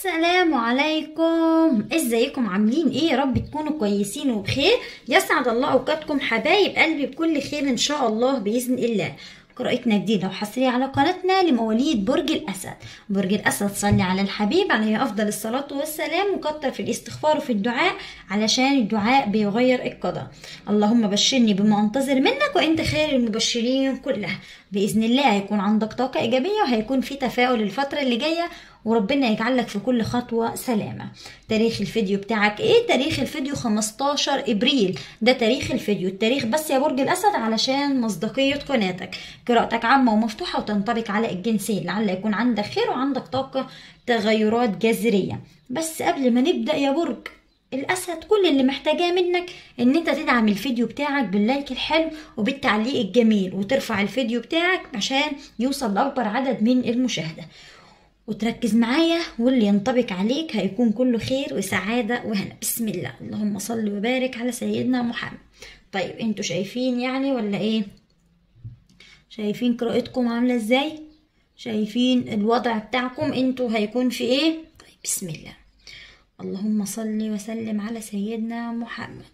السلام عليكم ازيكم عاملين ايه يا رب تكونوا كويسين وبخير يسعد الله اوقاتكم حبايب قلبي بكل خير ان شاء الله باذن الله قراءتنا جديدة وحصرية على قناتنا لمواليد برج الأسد برج الأسد صلي على الحبيب عليه أفضل الصلاة والسلام وكتر في الاستغفار وفي الدعاء علشان الدعاء بيغير القضاء اللهم بشرني بما أنتظر منك وأنت خير المبشرين كلها بإذن الله هيكون عندك طاقة إيجابية وهيكون في تفاؤل الفترة اللي جاية وربنا يجعلك في كل خطوة سلامة تاريخ الفيديو بتاعك ايه تاريخ الفيديو 15 ابريل ده تاريخ الفيديو التاريخ بس يا برج الاسد علشان مصداقية قناتك قراءتك عامة ومفتوحة وتنطبق على الجنسين لعل يكون عندك خير وعندك طاقة تغيرات جذرية بس قبل ما نبدأ يا برج الاسد كل اللي محتاجاه منك ان انت تدعم الفيديو بتاعك باللايك الحلو وبالتعليق الجميل وترفع الفيديو بتاعك عشان يوصل لاكبر عدد من المشاهده وتركز معايا واللي ينطبق عليك هيكون كله خير وسعادة وهنا بسم الله اللهم صل وبارك على سيدنا محمد طيب انتوا شايفين يعني ولا ايه شايفين قراءتكم عاملة ازاي شايفين الوضع بتاعكم انتوا هيكون في ايه طيب بسم الله اللهم صل وسلم على سيدنا محمد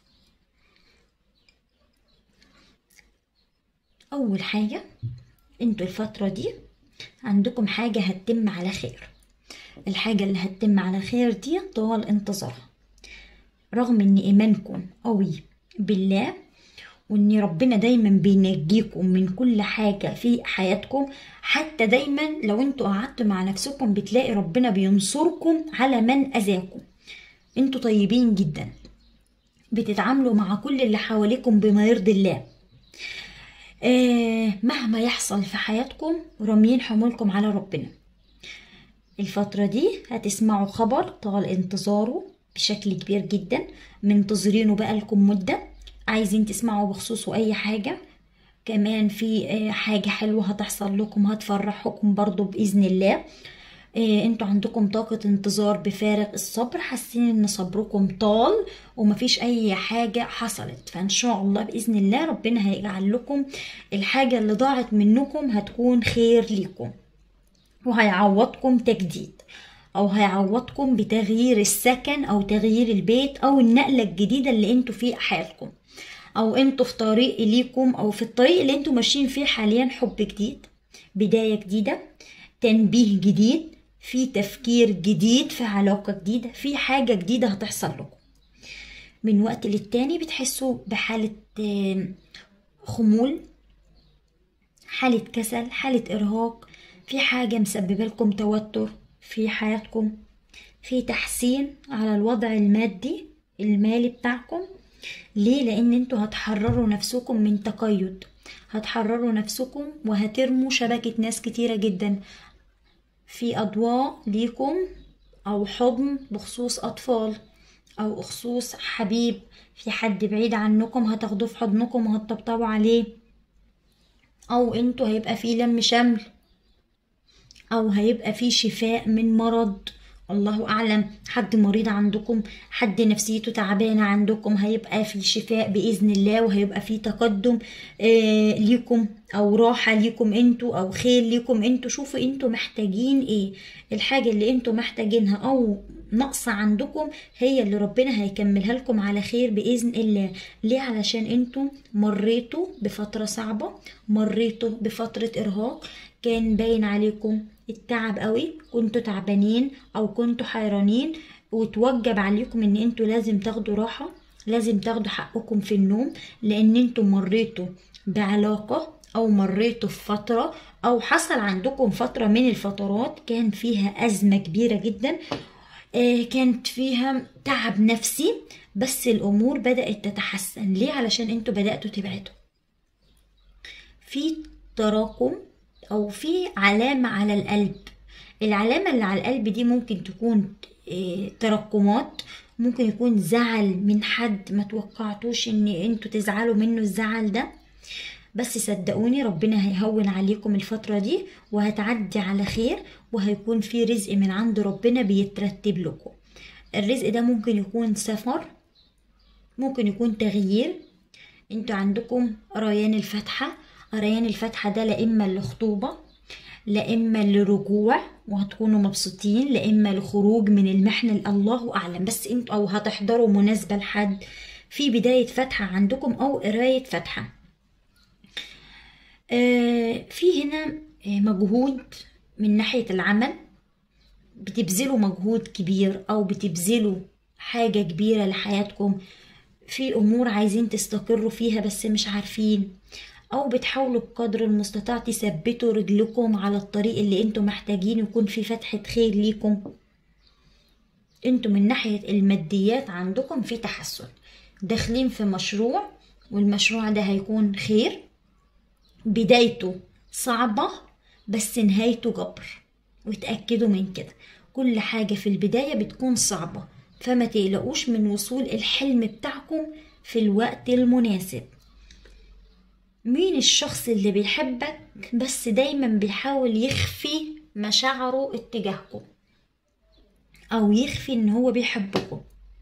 اول حاجة انتوا الفترة دي عندكم حاجة هتتم على خير الحاجة اللي هتتم على خير دي طوال انتظارها رغم ان ايمانكم قوي بالله وان ربنا دايما بينجيكم من كل حاجة في حياتكم حتى دايما لو انتوا قعدتوا مع نفسكم بتلاقي ربنا بينصركم على من اذاكم انتوا طيبين جدا بتتعاملوا مع كل اللي حواليكم بما يرضي الله آه مهما يحصل في حياتكم راميين حمولكم على ربنا الفترة دي هتسمعوا خبر طال انتظاره بشكل كبير جدا منتظرينه بقالكم مدة عايزين تسمعوا بخصوصه أي حاجة كمان في آه حاجة حلوة هتحصل لكم هتفرحكم برضو بإذن الله إيه انتوا عندكم طاقة انتظار بفارغ الصبر حاسين ان صبركم طال ومفيش اي حاجة حصلت فان شاء الله باذن الله ربنا هيجعل لكم الحاجة اللي ضاعت منكم هتكون خير ليكم وهيعوضكم تجديد او هيعوضكم بتغيير السكن او تغيير البيت او النقلة الجديدة اللي انتوا في حياتكم او انتوا في طريق ليكم او في الطريق اللي انتوا ماشيين فيه حاليا حب جديد بداية جديدة تنبيه جديد في تفكير جديد في علاقة جديدة في حاجة جديدة هتحصل لكم من وقت للتاني بتحسوا بحالة خمول حالة كسل حالة إرهاق في حاجة مسببة لكم توتر في حياتكم في تحسين على الوضع المادي المالي بتاعكم ليه لان انتوا هتحرروا نفسكم من تقيد هتحرروا نفسكم وهترموا شبكة ناس كتيرة جدا في أضواء ليكم أو حضن بخصوص أطفال أو بخصوص حبيب في حد بعيد عنكم هتاخدوه في حضنكم وهتطبطبوا عليه أو انتوا هيبقى في لم شمل أو هيبقى في شفاء من مرض الله أعلم حد مريض عندكم حد نفسيته تعبانة عندكم هيبقى في شفاء بإذن الله وهيبقى في تقدم آه ليكم أو راحة ليكم انتوا أو خير ليكم انتوا شوفوا انتوا محتاجين ايه الحاجة اللي انتوا محتاجينها أو ناقصة عندكم هي اللي ربنا هيكملها لكم على خير بإذن الله ليه علشان انتوا مريتوا بفترة صعبة مريتوا بفترة إرهاق كان باين عليكم التعب قوي كنتوا تعبانين او كنتوا حيرانين وتوجب عليكم ان انتوا لازم تاخدوا راحة لازم تاخدوا حقكم في النوم لان انتوا مريتوا بعلاقة او مريتوا في فترة او حصل عندكم فترة من الفترات كان فيها ازمة كبيرة جدا آه كانت فيها تعب نفسي بس الامور بدأت تتحسن ليه علشان انتوا بدأتوا تبعدوا في تراكم او في علامة على القلب العلامة اللي على القلب دي ممكن تكون تراكمات ممكن يكون زعل من حد ما توقعتوش ان انتوا تزعلوا منه الزعل ده بس صدقوني ربنا هيهون عليكم الفترة دي وهتعدي على خير وهيكون في رزق من عند ربنا بيترتب لكم الرزق ده ممكن يكون سفر ممكن يكون تغيير انتوا عندكم ريان الفاتحة ريان الفاتحة ده لا إما الخطوبة لا اما لرجوع وهتكونوا مبسوطين لا اما لخروج من المحنه الله اعلم بس انتوا او هتحضروا مناسبه لحد في بدايه فتحه عندكم او قرايه فتحه آه في هنا آه، مجهود من ناحيه العمل بتبذلوا مجهود كبير او بتبذلوا حاجه كبيره لحياتكم في امور عايزين تستقروا فيها بس مش عارفين او بتحاولوا بقدر المستطاع تثبتوا رجلكم على الطريق اللي انتوا محتاجين يكون في فتحة خير ليكم انتوا من ناحية الماديات عندكم في تحسن داخلين في مشروع والمشروع ده هيكون خير بدايته صعبة بس نهايته جبر وتأكدوا من كده كل حاجة في البداية بتكون صعبة فما تقلقوش من وصول الحلم بتاعكم في الوقت المناسب مين الشخص اللي بيحبك بس دايما بيحاول يخفي مشاعره اتجاهكم او يخفي ان هو بيحبكم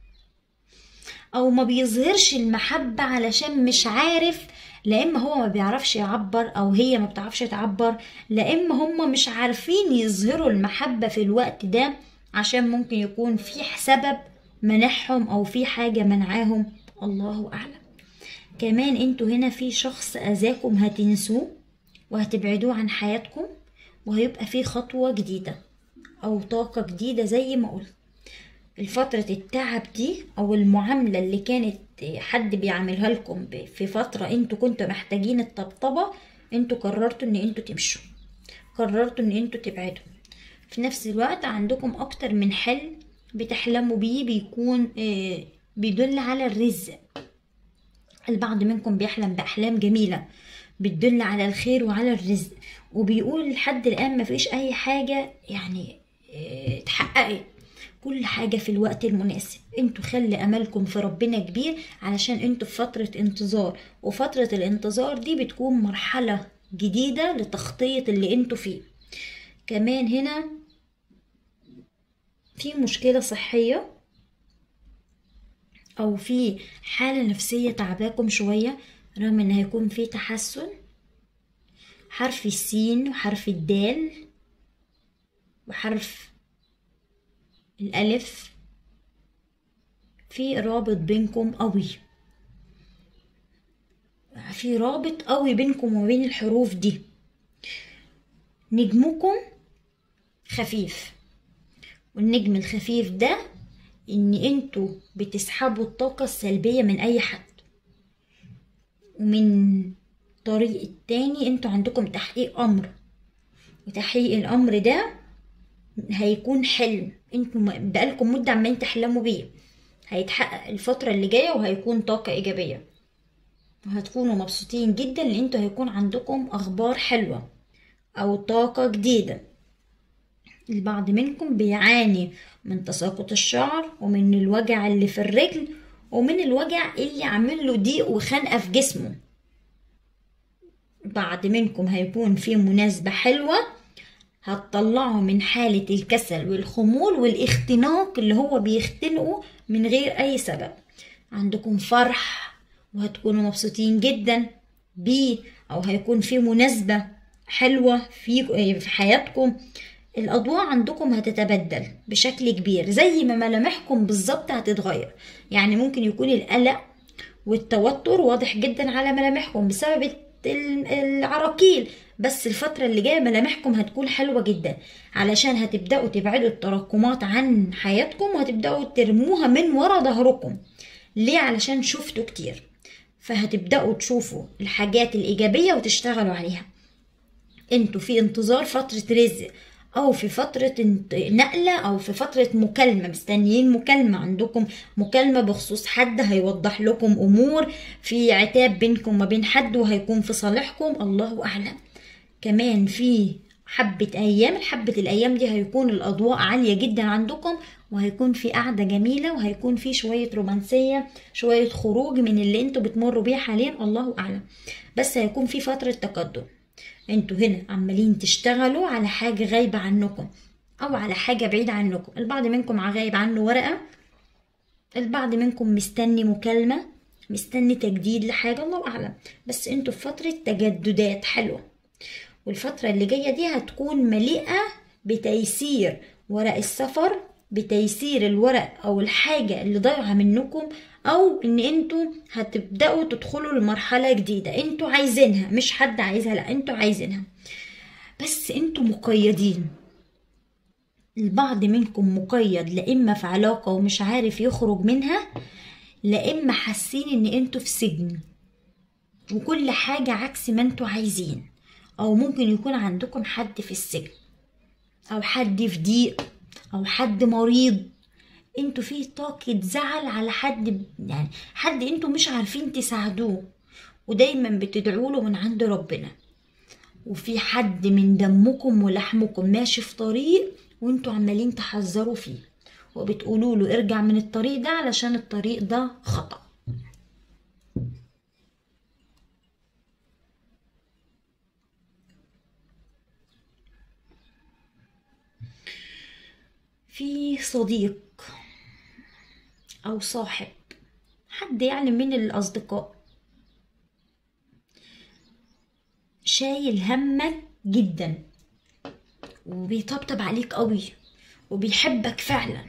او ما بيظهرش المحبة علشان مش عارف لا اما هو ما بيعرفش يعبر او هي ما بتعرفش تعبر لا اما هم مش عارفين يظهروا المحبة في الوقت ده عشان ممكن يكون في سبب منعهم او في حاجة منعاهم الله اعلم كمان انتوا هنا في شخص اذاكم هتنسوه وهتبعدوه عن حياتكم وهيبقى في خطوة جديدة او طاقة جديدة زي ما قلت الفترة التعب دي او المعاملة اللي كانت حد بيعملها لكم ب- في فترة انتوا كنتوا محتاجين الطبطبة انتوا قررتوا ان انتوا تمشوا قررتوا ان انتوا تبعدوا في نفس الوقت عندكم اكتر من حلم بتحلموا بيه بيكون آه، بيدل على الرزق البعض منكم بيحلم بأحلام جميلة بتدل على الخير وعلى الرزق وبيقول لحد الآن مفيش أي حاجة يعني اه، اتحققت كل حاجة في الوقت المناسب انتوا خلي أملكم في ربنا كبير علشان انتوا في فترة انتظار وفترة الانتظار دي بتكون مرحلة جديدة لتخطيط اللي انتوا فيه كمان هنا في مشكلة صحية او في حالة نفسية تعباكم شوية رغم ان هيكون في تحسن حرف السين وحرف الدال وحرف الالف في رابط بينكم قوي في رابط قوي بينكم وبين الحروف دي نجمكم خفيف والنجم الخفيف ده ان انتوا بتسحبوا الطاقة السلبية من اي حد ومن طريق التاني انتوا عندكم تحقيق امر وتحقيق الامر ده هيكون حلم انتوا م- بقالكم مدة عمالين تحلموا بيه هيتحقق الفترة اللي جاية وهيكون طاقة ايجابية وهتكونوا مبسوطين جدا لان انتوا هيكون عندكم اخبار حلوة او طاقة جديدة البعض منكم بيعاني من تساقط الشعر ومن الوجع اللي في الرجل ومن الوجع اللي عامل له ضيق وخنقة في جسمه بعض منكم هيكون في مناسبة حلوة هتطلعه من حالة الكسل والخمول والاختناق اللي هو بيختنقه من غير أي سبب عندكم فرح وهتكونوا مبسوطين جدا بيه أو هيكون في مناسبة حلوة في في حياتكم الأضواء عندكم هتتبدل بشكل كبير زي ما ملامحكم بالظبط هتتغير يعني ممكن يكون القلق والتوتر واضح جدا على ملامحكم بسبب ال- العراقيل بس الفترة اللي جاية ملامحكم هتكون حلوة جدا علشان هتبدأوا تبعدوا التراكمات عن حياتكم وهتبدأوا ترموها من ورا ظهركم ليه علشان شفتوا كتير فهتبدأوا تشوفوا الحاجات الإيجابية وتشتغلوا عليها انتوا في انتظار فترة رزق او في فترة انت- نقلة او في فترة مكالمة مستنيين مكالمة عندكم مكالمة بخصوص حد هيوضح لكم امور في عتاب بينكم وما بين حد وهيكون في صالحكم الله اعلم كمان في حبة ايام الحبة الايام دي هيكون الاضواء عالية جدا عندكم وهيكون في قعدة جميلة وهيكون في شوية رومانسية شوية خروج من اللي انتوا بتمروا بيه حاليا الله اعلم بس هيكون في فترة تقدم انتوا هنا عمالين تشتغلوا على حاجة غايبة عنكم او على حاجة بعيدة عنكم البعض منكم غايب عنه ورقة البعض منكم مستني مكالمة مستني تجديد لحاجة الله اعلم بس انتوا في فترة تجددات حلوة والفترة اللي جاية دي هتكون مليئة بتيسير ورق السفر بتيسير الورق او الحاجة اللي ضايعة منكم او ان انتوا هتبدأوا تدخلوا لمرحلة جديدة انتوا عايزينها مش حد عايزها لا انتوا عايزينها بس انتوا مقيدين البعض منكم مقيد لا اما في علاقة ومش عارف يخرج منها لا اما حاسين ان انتوا في سجن وكل حاجة عكس ما انتوا عايزين او ممكن يكون عندكم حد في السجن او حد في ضيق او حد مريض انتوا في طاقة زعل على حد يعني حد انتوا مش عارفين تساعدوه ودايما بتدعوا له من عند ربنا وفي حد من دمكم ولحمكم ماشي في طريق وانتوا عمالين تحذروا فيه وبتقولوا له ارجع من الطريق ده علشان الطريق ده خطأ في صديق أو صاحب حد يعني من الأصدقاء شايل همك جدا وبيطبطب عليك قوي وبيحبك فعلا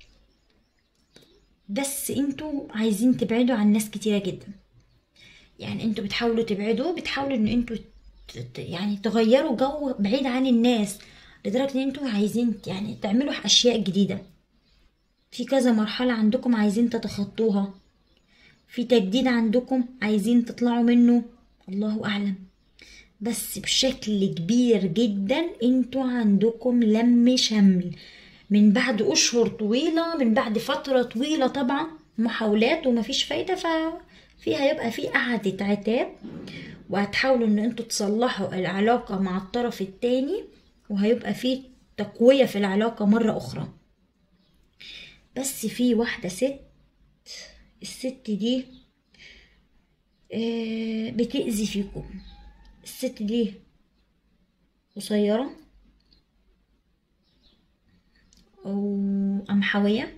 بس انتوا عايزين تبعدوا عن ناس كتيرة جدا يعني انتوا بتحاولوا تبعدوا بتحاولوا ان انتوا يعني تغيروا جو بعيد عن الناس لدرجة ان انتوا عايزين يعني تعملوا اشياء جديدة في كذا مرحلة عندكم عايزين تتخطوها في تجديد عندكم عايزين تطلعوا منه الله اعلم بس بشكل كبير جدا انتوا عندكم لم شمل من بعد اشهر طويلة من بعد فترة طويلة طبعا محاولات ومفيش فايدة ففي هيبقى في قعدة عتاب وهتحاولوا ان انتوا تصلحوا العلاقة مع الطرف التاني وهيبقى في تقوية في العلاقة مرة أخرى بس في واحدة ست الست دي بتأذي فيكم الست دي قصيرة أو قمحوية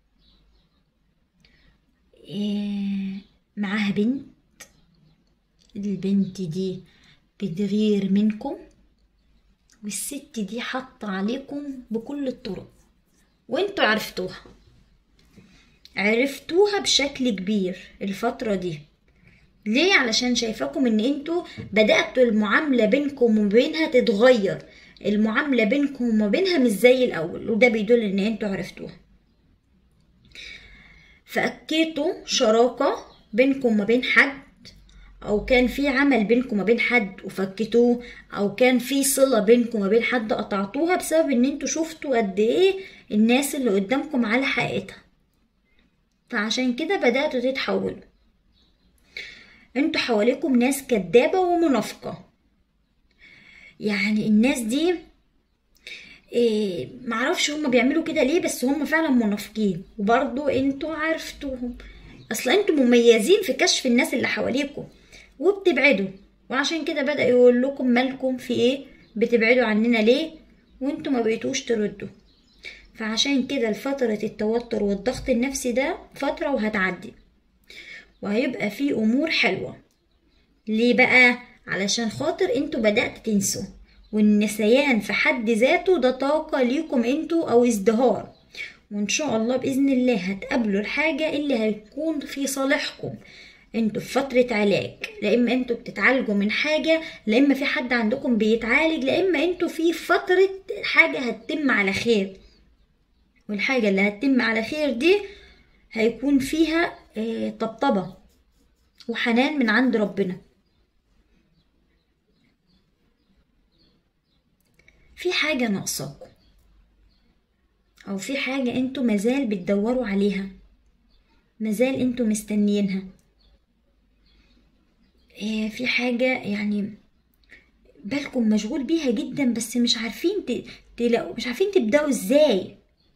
معاها بنت البنت دي بتغير منكم والست دي حاطة عليكم بكل الطرق وانتوا عرفتوها عرفتوها بشكل كبير الفترة دي ليه علشان شايفاكم ان انتوا بدأتوا المعاملة بينكم وبينها تتغير المعاملة بينكم وما بينها مش زي الأول وده بيدل ان انتوا عرفتوها فأكيتوا شراكة بينكم وما بين حد او كان في عمل بينكم ما بين حد وفكتوه او كان في صله بينكم وما بين حد قطعتوها بسبب ان انتوا شفتوا قد ايه الناس اللي قدامكم على حقيقتها فعشان كده بداتوا تتحولوا انتوا حواليكم ناس كدابه ومنافقه يعني الناس دي إيه معرفش هما بيعملوا كده ليه بس هما فعلا منافقين وبرضو انتوا عرفتوهم اصلا انتوا مميزين في كشف الناس اللي حواليكم وبتبعدوا وعشان كده بدأ يقول لكم مالكم في ايه بتبعدوا عننا ليه وانتوا ما بقيتوش تردوا فعشان كده فترة التوتر والضغط النفسي ده فترة وهتعدي وهيبقى في امور حلوة ليه بقى علشان خاطر انتوا بدأت تنسوا والنسيان في حد ذاته ده طاقة ليكم انتوا او ازدهار وان شاء الله باذن الله هتقابلوا الحاجة اللي هيكون في صالحكم انتوا في فترة علاج لا اما انتوا بتتعالجوا من حاجة لا اما في حد عندكم بيتعالج لا اما انتوا في فترة حاجة هتتم على خير والحاجة اللي هتتم على خير دي هيكون فيها اه طبطبة وحنان من عند ربنا في حاجة ناقصاكم او في حاجة انتوا مازال بتدوروا عليها مازال انتوا مستنيينها في حاجة يعني بالكم مشغول بيها جدا بس مش عارفين تلاقوا مش عارفين تبدأوا ازاي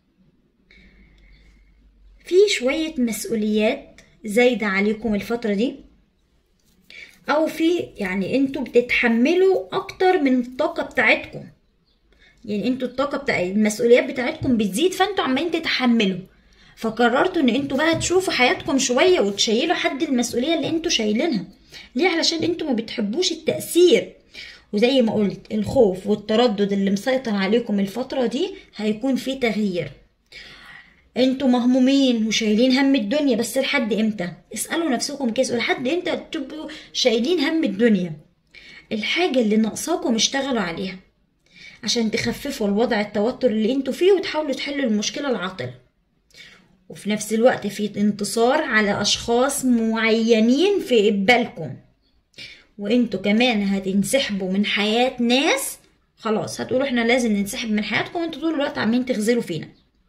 في شوية مسؤوليات زايدة عليكم الفترة دي او في يعني انتوا بتتحملوا اكتر من الطاقة بتاعتكم يعني انتوا الطاقة بتاع المسؤوليات بتاعتكم بتزيد فانتوا عمالين تتحملوا فقررتوا ان انتوا بقى تشوفوا حياتكم شوية وتشيلوا حد المسؤولية اللي انتوا شايلينها ليه علشان انتوا ما بتحبوش التأثير وزي ما قلت الخوف والتردد اللي مسيطر عليكم الفترة دي هيكون في تغيير انتوا مهمومين وشايلين هم الدنيا بس لحد امتى اسألوا نفسكم كده لحد امتى تبقوا شايلين هم الدنيا الحاجة اللي ناقصاكم اشتغلوا عليها عشان تخففوا الوضع التوتر اللي انتوا فيه وتحاولوا تحلوا المشكلة العاطلة وفي نفس الوقت في انتصار على أشخاص معينين في إقبالكم وانتوا كمان هتنسحبوا من حياة ناس خلاص هتقولوا احنا لازم ننسحب من حياتكم وانتوا طول الوقت عمالين تغزلوا فينا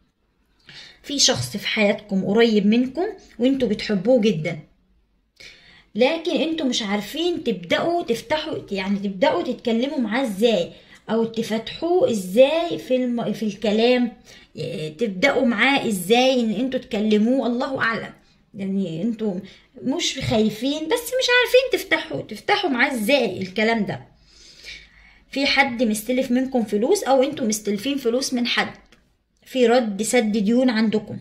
في شخص في حياتكم قريب منكم وانتوا بتحبوه جدا لكن انتوا مش عارفين تبدأوا تفتحوا يعني تبدأوا تتكلموا معاه ازاي او تفتحوه ازاي في الم... في الكلام تبدأوا معاه ازاي ان انتوا تكلموه الله اعلم يعني انتوا مش خايفين بس مش عارفين تفتحوا تفتحوا معاه ازاي الكلام ده في حد مستلف منكم فلوس او انتوا مستلفين فلوس من حد في رد سد ديون عندكم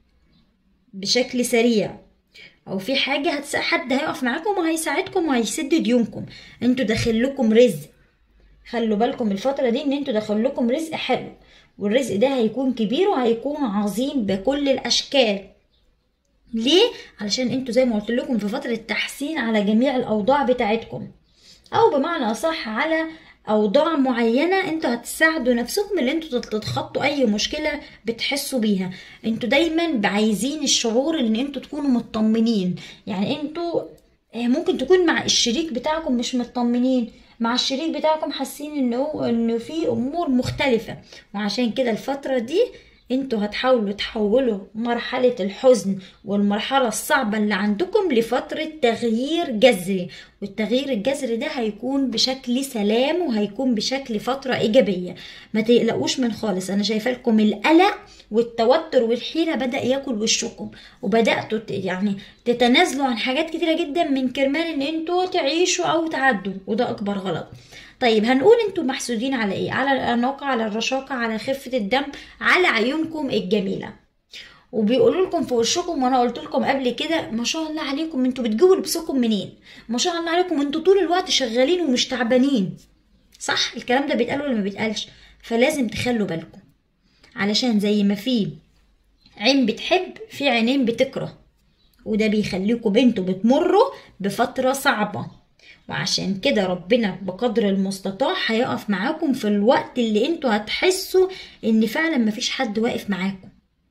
بشكل سريع او في حاجة هتس... حد هيقف معاكم وهيساعدكم وهيسد ديونكم انتوا داخل لكم رزق خلوا بالكم الفترة دي ان انتوا داخل لكم رزق حلو والرزق ده هيكون كبير وهيكون عظيم بكل الاشكال ليه علشان انتوا زي ما قلت لكم في فترة تحسين على جميع الاوضاع بتاعتكم او بمعنى اصح على اوضاع معينه انتوا هتساعدوا نفسكم ان انتوا تتخطوا اي مشكله بتحسوا بيها انتوا دايما عايزين الشعور ان انتوا تكونوا مطمنين يعني انتوا ممكن تكون مع الشريك بتاعكم مش مطمنين مع الشريك بتاعكم حاسين انه انه في امور مختلفه وعشان كده الفتره دي انتوا هتحاولوا تحولوا مرحلة الحزن والمرحلة الصعبة اللي عندكم لفترة تغيير جذري والتغيير الجذري ده هيكون بشكل سلام وهيكون بشكل فترة إيجابية ما تقلقوش من خالص أنا شايفة لكم القلق والتوتر والحيرة بدأ ياكل وشكم وبدأتوا يعني تتنازلوا عن حاجات كتيرة جدا من كرمال ان انتوا تعيشوا او تعدوا وده اكبر غلط طيب هنقول انتوا محسودين على ايه على الاناقه على الرشاقه على خفه الدم على عيونكم الجميله وبيقولوا لكم في وشكم وانا قلت لكم قبل كده ما شاء الله عليكم انتوا بتجيبوا لبسكم منين ما شاء الله عليكم انتوا طول الوقت شغالين ومش تعبانين صح الكلام ده بيتقال ولا ما بيتقالش فلازم تخلوا بالكم علشان زي ما في عين بتحب في عينين بتكره وده بيخليكم انتوا بتمروا بفترة صعبة وعشان كده ربنا بقدر المستطاع هيقف معاكم في الوقت اللي انتوا هتحسوا ان فعلا مفيش حد واقف معاكم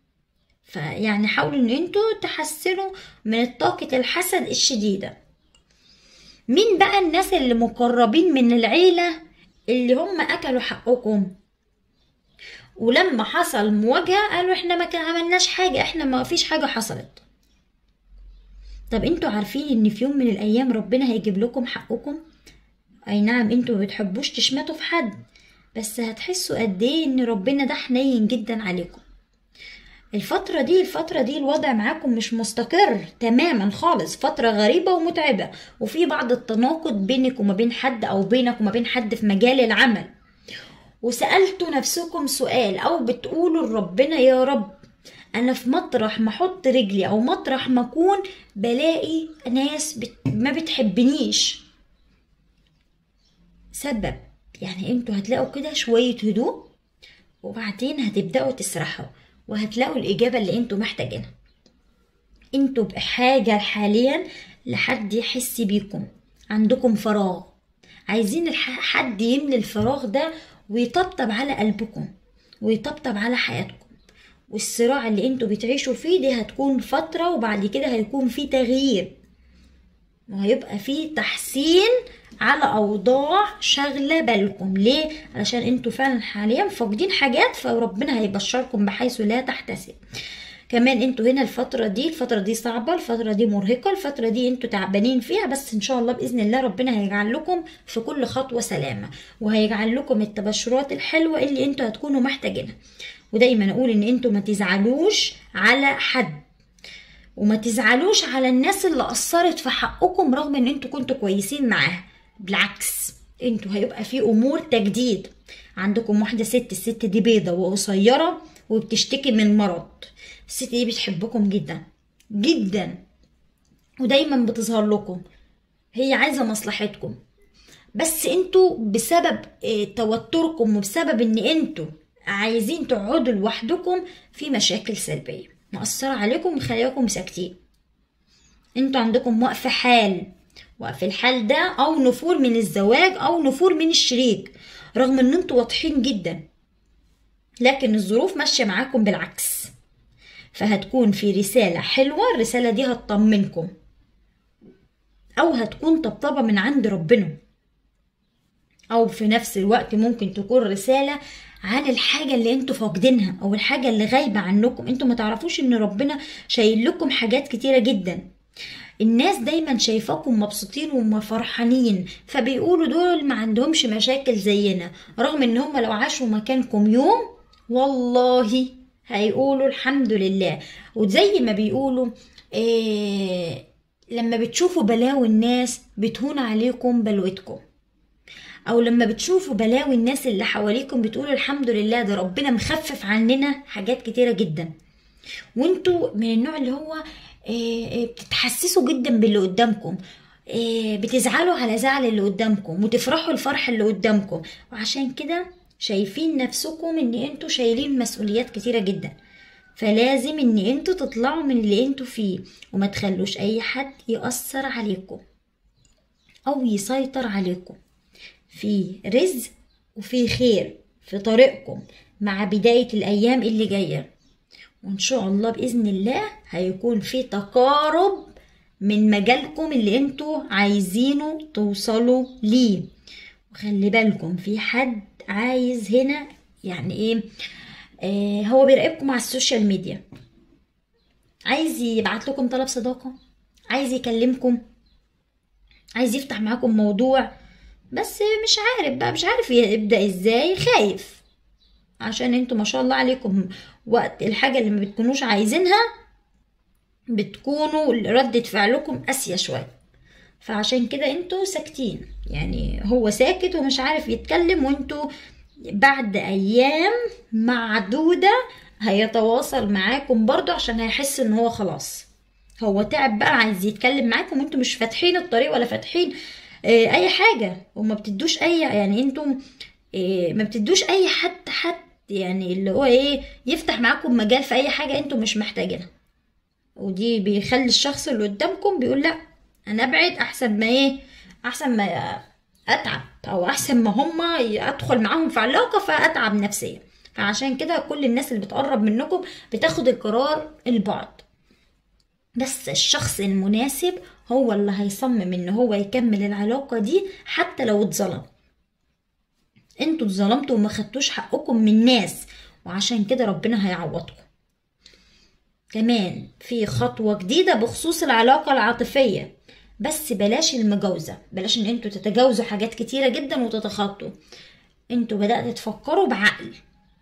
فيعني حاولوا ان انتوا تحسنوا من طاقة الحسد الشديدة مين بقى الناس اللي مقربين من العيلة اللي هم اكلوا حقكم ولما حصل مواجهة قالوا احنا ما كان عملناش حاجة احنا ما فيش حاجة حصلت طب انتوا عارفين ان في يوم من الايام ربنا هيجيب لكم حقكم اي نعم انتوا ما بتحبوش تشمتوا في حد بس هتحسوا قد ايه ان ربنا ده حنين جدا عليكم الفترة دي الفترة دي الوضع معاكم مش مستقر تماما خالص فترة غريبة ومتعبة وفي بعض التناقض بينك وما بين حد او بينك وما بين حد في مجال العمل وسألتوا نفسكم سؤال او بتقولوا لربنا يا رب انا في مطرح ما احط رجلي او مطرح ما اكون بلاقي ناس بت... ما بتحبنيش سبب يعني انتوا هتلاقوا كده شوية هدوء وبعدين هتبدأوا تسرحوا وهتلاقوا الإجابة اللي انتوا محتاجينها انتوا بحاجة حاليا لحد يحس بيكم عندكم فراغ عايزين حد يملي الفراغ ده ويطبطب على قلبكم ويطبطب على حياتكم والصراع اللي انتوا بتعيشوا فيه دي هتكون فترة وبعد كده هيكون فيه تغيير وهيبقى فيه تحسين على اوضاع شاغله بالكم ليه علشان انتوا فعلا حاليا فاقدين حاجات فربنا هيبشركم بحيث لا تحتسب كمان انتوا هنا الفترة دي الفترة دي صعبة الفترة دي مرهقة الفترة دي انتوا تعبانين فيها بس ان شاء الله بإذن الله ربنا هيجعل لكم في كل خطوة سلامة وهيجعل لكم التبشرات الحلوة اللي انتوا هتكونوا محتاجينها ودايما اقول ان انتوا ما تزعلوش على حد وما تزعلوش على الناس اللي قصرت في حقكم رغم ان انتوا كنتوا كويسين معاها بالعكس انتوا هيبقى في امور تجديد عندكم واحده ست الست دي بيضه وقصيره وبتشتكي من مرض الست دي بتحبكم جدا جدا ودايما بتظهر لكم هي عايزه مصلحتكم بس انتوا بسبب اه توتركم وبسبب ان انتوا عايزين تقعدوا لوحدكم في مشاكل سلبية مأثرة عليكم ومخليكم ساكتين انتوا عندكم وقف حال وقف الحال ده او نفور من الزواج او نفور من الشريك رغم ان انتوا واضحين جدا لكن الظروف ماشية معاكم بالعكس فهتكون في رسالة حلوة الرسالة دي هتطمنكم أو هتكون طبطبة من عند ربنا أو في نفس الوقت ممكن تكون رسالة عن الحاجة اللي انتوا فاقدينها أو الحاجة اللي غايبة عنكم انتوا ما تعرفوش ان ربنا شايل لكم حاجات كتيرة جدا الناس دايما شايفاكم مبسوطين وفرحانين فبيقولوا دول ما عندهمش مشاكل زينا رغم ان هم لو عاشوا مكانكم يوم والله هيقولوا الحمد لله وزي ما بيقولوا إيه لما بتشوفوا بلاوي الناس بتهون عليكم بلوتكم او لما بتشوفوا بلاوي الناس اللي حواليكم بتقولوا الحمد لله ده ربنا مخفف عننا حاجات كتيرة جدا وانتوا من النوع اللي هو إيه بتتحسسوا جدا باللي قدامكم إيه بتزعلوا على زعل اللي قدامكم وتفرحوا الفرح اللي قدامكم وعشان كده شايفين نفسكم ان انتوا شايلين مسؤوليات كتيرة جدا فلازم ان انتوا تطلعوا من اللي انتوا فيه وما تخلوش اي حد يأثر عليكم او يسيطر عليكم في رزق وفي خير في طريقكم مع بداية الايام اللي جاية وان شاء الله باذن الله هيكون في تقارب من مجالكم اللي انتوا عايزينه توصلوا ليه وخلي بالكم في حد عايز هنا يعني ايه آه هو بيراقبكم على السوشيال ميديا عايز يبعت لكم طلب صداقة عايز يكلمكم عايز يفتح معاكم موضوع بس مش عارف بقى مش عارف يبدأ ازاي خايف عشان انتوا ما شاء الله عليكم وقت الحاجة اللي ما بتكونوش عايزينها بتكونوا ردة فعلكم قاسية شوية فعشان كده انتوا ساكتين يعني هو ساكت ومش عارف يتكلم وانتوا بعد ايام معدودة هيتواصل معاكم برضو عشان هيحس ان هو خلاص هو تعب بقى عايز يتكلم معاكم وانتوا مش فاتحين الطريق ولا فاتحين اه اي حاجة وما بتدوش اي يعني انتوا اه ما بتدوش اي حد حد يعني اللي هو ايه يفتح معاكم مجال في اي حاجة انتوا مش محتاجينها ودي بيخلي الشخص اللي قدامكم بيقول لا انا ابعد احسن ما ايه احسن ما اتعب او احسن ما هما ادخل معاهم في علاقه فاتعب نفسيا فعشان كده كل الناس اللي بتقرب منكم بتاخد القرار البعد بس الشخص المناسب هو اللي هيصمم ان هو يكمل العلاقه دي حتى لو اتظلم انتوا اتظلمتوا وما خدتوش حقكم من ناس وعشان كده ربنا هيعوضكم كمان في خطوة جديدة بخصوص العلاقة العاطفية بس بلاش المجاوزة بلاش ان انتوا تتجاوزوا حاجات كتيرة جدا وتتخطوا انتوا بدأت تفكروا بعقل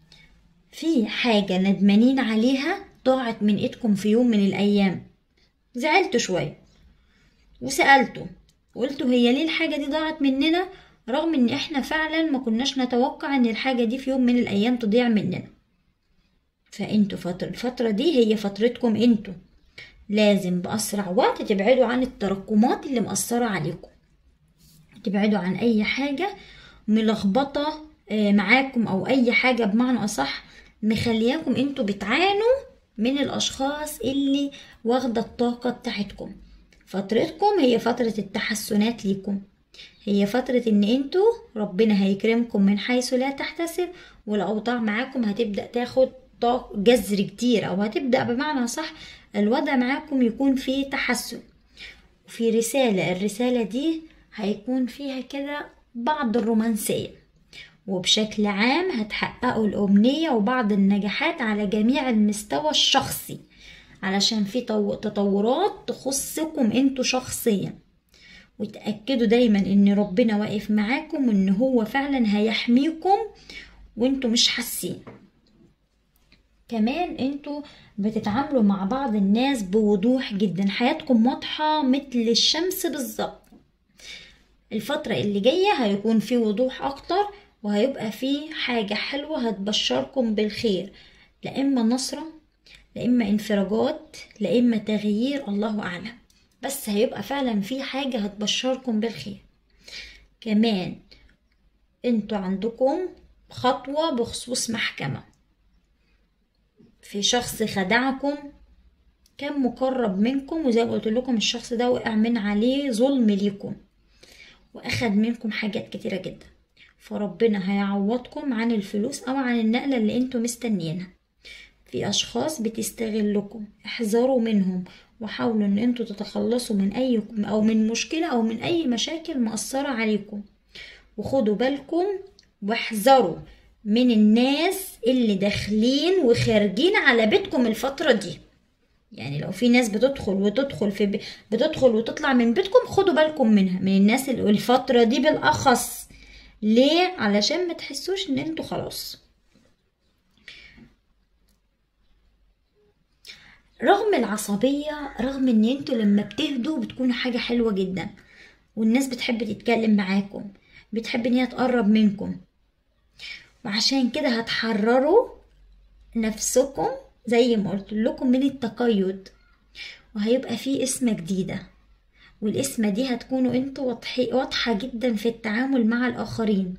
في حاجة ندمانين عليها ضاعت من ايدكم في يوم من الايام زعلتوا شوية وسألتوا وقلتوا هي ليه الحاجة دي ضاعت مننا رغم ان احنا فعلا ما كناش نتوقع ان الحاجة دي في يوم من الايام تضيع مننا فانتوا فترة الفترة دي هي فترتكم انتوا لازم بأسرع وقت تبعدوا عن التراكمات اللي مأثرة عليكم تبعدوا عن أي حاجة ملخبطة معاكم أو أي حاجة بمعنى أصح مخلياكم انتوا بتعانوا من الأشخاص اللي واخدة الطاقة بتاعتكم فترتكم هي فترة التحسنات ليكم هي فترة ان انتوا ربنا هيكرمكم من حيث لا تحتسب والأوضاع معاكم هتبدأ تاخد جذر كتير او هتبدأ بمعنى صح الوضع معاكم يكون فيه تحسن وفي رسالة الرسالة دي هيكون فيها كده بعض الرومانسية وبشكل عام هتحققوا الأمنية وبعض النجاحات على جميع المستوى الشخصي علشان في تطورات تخصكم انتوا شخصيا وتأكدوا دايما ان ربنا واقف معاكم وان هو فعلا هيحميكم وانتوا مش حاسين كمان انتوا بتتعاملوا مع بعض الناس بوضوح جدا حياتكم واضحة مثل الشمس بالظبط الفترة اللي جاية هيكون في وضوح اكتر وهيبقى في حاجة حلوة هتبشركم بالخير لا اما نصرة لا اما انفراجات لا اما تغيير الله اعلم بس هيبقى فعلا في حاجة هتبشركم بالخير كمان انتوا عندكم خطوة بخصوص محكمة في شخص خدعكم كان مقرب منكم وزي ما قلت لكم الشخص ده وقع من عليه ظلم ليكم واخد منكم حاجات كتيرة جدا فربنا هيعوضكم عن الفلوس او عن النقلة اللي انتوا مستنيينها في اشخاص بتستغلكم احذروا منهم وحاولوا ان انتوا تتخلصوا من اي او من مشكلة او من اي مشاكل مؤثرة عليكم وخدوا بالكم واحذروا من الناس اللي داخلين وخارجين على بيتكم الفترة دي يعني لو في ناس بتدخل وتدخل في بي... بتدخل وتطلع من بيتكم خدوا بالكم منها من الناس اللي الفترة دي بالأخص ليه علشان ما تحسوش ان انتوا خلاص رغم العصبية رغم ان انتوا لما بتهدوا بتكونوا حاجة حلوة جدا والناس بتحب تتكلم معاكم بتحب ان هي تقرب منكم وعشان كده هتحرروا نفسكم زي ما قلت لكم من التقيد وهيبقى في اسم جديدة والاسم دي هتكونوا انتوا واضحة جدا في التعامل مع الآخرين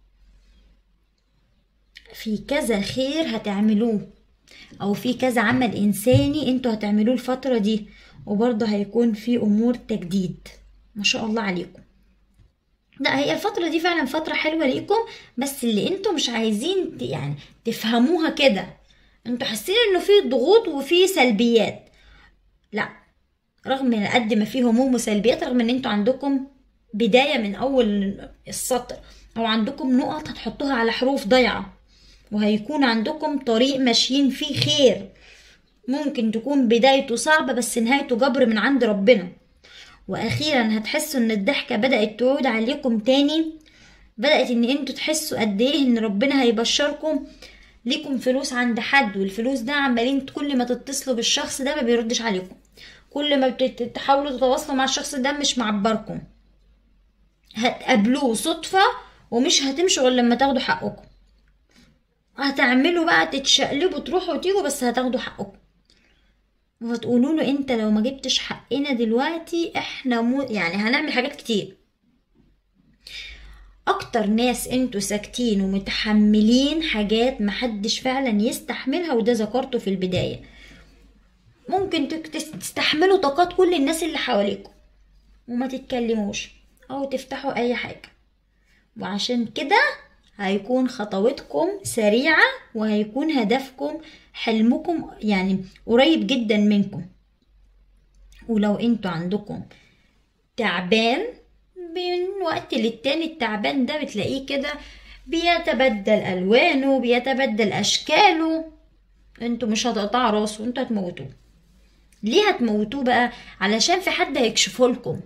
في كذا خير هتعملوه او في كذا عمل انساني انتوا هتعملوه الفترة دي وبرضه هيكون في امور تجديد ما شاء الله عليكم لا هي الفترة دي فعلا فترة حلوة ليكم بس اللي انتوا مش عايزين يعني تفهموها كده انتوا حاسين انه في ضغوط وفي سلبيات لا رغم قد ما في هموم وسلبيات رغم ان انتوا عندكم بداية من اول السطر او عندكم نقط هتحطوها على حروف ضيعة وهيكون عندكم طريق ماشيين فيه خير ممكن تكون بدايته صعبة بس نهايته جبر من عند ربنا واخيرا هتحسوا ان الضحكة بدأت تعود عليكم تاني بدأت ان انتوا تحسوا قد ايه ان ربنا هيبشركم ليكم فلوس عند حد والفلوس ده عمالين كل ما تتصلوا بالشخص ده ما بيردش عليكم كل ما تحاولوا تتواصلوا مع الشخص ده مش معبركم هتقابلوه صدفة ومش هتمشوا غير لما تاخدوا حقكم هتعملوا بقى تتشقلبوا تروحوا وتيجوا بس هتاخدوا حقكم وتقولوا له انت لو ما جبتش حقنا دلوقتي احنا مو يعني هنعمل حاجات كتير اكتر ناس انتوا ساكتين ومتحملين حاجات محدش فعلا يستحملها وده ذكرته في البداية ممكن تستحملوا طاقات كل الناس اللي حواليكم وما تتكلموش او تفتحوا اي حاجة وعشان كده هيكون خطوتكم سريعة وهيكون هدفكم حلمكم يعني قريب جدا منكم ولو انتوا عندكم تعبان من وقت للتاني التعبان ده بتلاقيه كده بيتبدل الوانه بيتبدل اشكاله انتوا مش هتقطعوا راسه انتوا هتموتوه ليه هتموتوه بقى علشان في حد هيكشفه لكم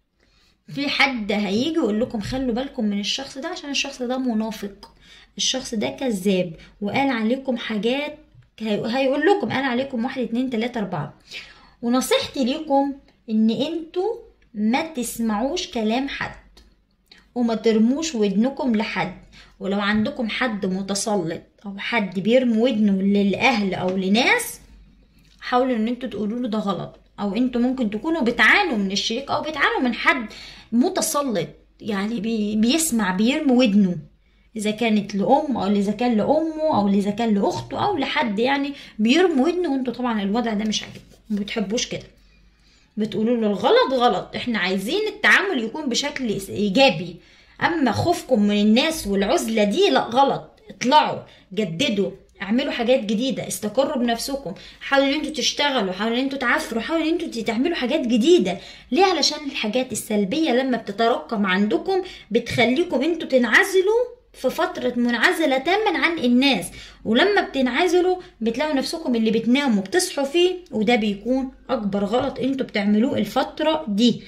في حد هيجي يقول لكم خلوا بالكم من الشخص ده عشان الشخص ده منافق الشخص ده كذاب وقال عليكم حاجات هيقول لكم قال عليكم واحد اتنين تلاتة اربعة ونصيحتي ليكم ان انتوا ما تسمعوش كلام حد وما ترموش ودنكم لحد ولو عندكم حد متسلط او حد بيرمي ودنه للاهل او لناس حاولوا ان انتوا تقولوا له ده غلط او انتوا ممكن تكونوا بتعانوا من الشريك او بتعانوا من حد متسلط يعني بي بيسمع بيرمي ودنه اذا كانت لام او اذا كان لامه او اذا كان لاخته او لحد يعني بيرمي ودنه وانتوا طبعا الوضع ده مش عاجبكم ما بتحبوش كده بتقولوا له الغلط غلط احنا عايزين التعامل يكون بشكل ايجابي اما خوفكم من الناس والعزله دي لا غلط اطلعوا جددوا اعملوا حاجات جديدة استقروا بنفسكم حاولوا ان انتوا تشتغلوا حاولوا ان انتوا تعفروا حاولوا ان انتوا تعملوا حاجات جديدة ليه علشان الحاجات السلبية لما بتتراكم عندكم بتخليكم انتوا تنعزلوا في فترة منعزلة تاما عن الناس ولما بتنعزلوا بتلاقوا نفسكم اللي بتناموا بتصحوا فيه وده بيكون أكبر غلط انتوا بتعملوه الفترة دي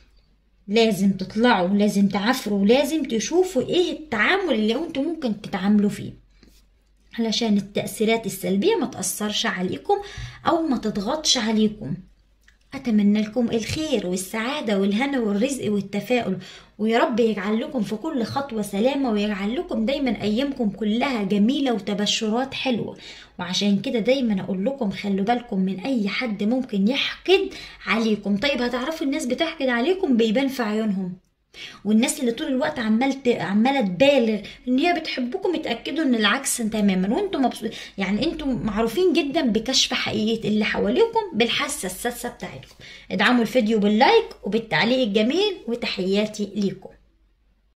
لازم تطلعوا لازم تعفروا لازم تشوفوا ايه التعامل اللي انتوا ممكن تتعاملوا فيه علشان التأثيرات السلبية ما تأثرش عليكم أو ما تضغطش عليكم أتمنى لكم الخير والسعادة والهنا والرزق والتفاؤل ويا رب يجعل لكم في كل خطوة سلامة ويجعل لكم دايما أيامكم كلها جميلة وتبشرات حلوة وعشان كده دايما أقول لكم خلوا بالكم من أي حد ممكن يحقد عليكم طيب هتعرفوا الناس بتحقد عليكم بيبان في عيونهم والناس اللي طول الوقت عمال ت- عماله تبالغ ان هي بتحبكم اتاكدوا ان العكس تماما وانتم مبسوط يعني انتم معروفين جدا بكشف حقيقه اللي حواليكم بالحاسه السادسه بتاعتكم ادعموا الفيديو باللايك وبالتعليق الجميل وتحياتي ليكم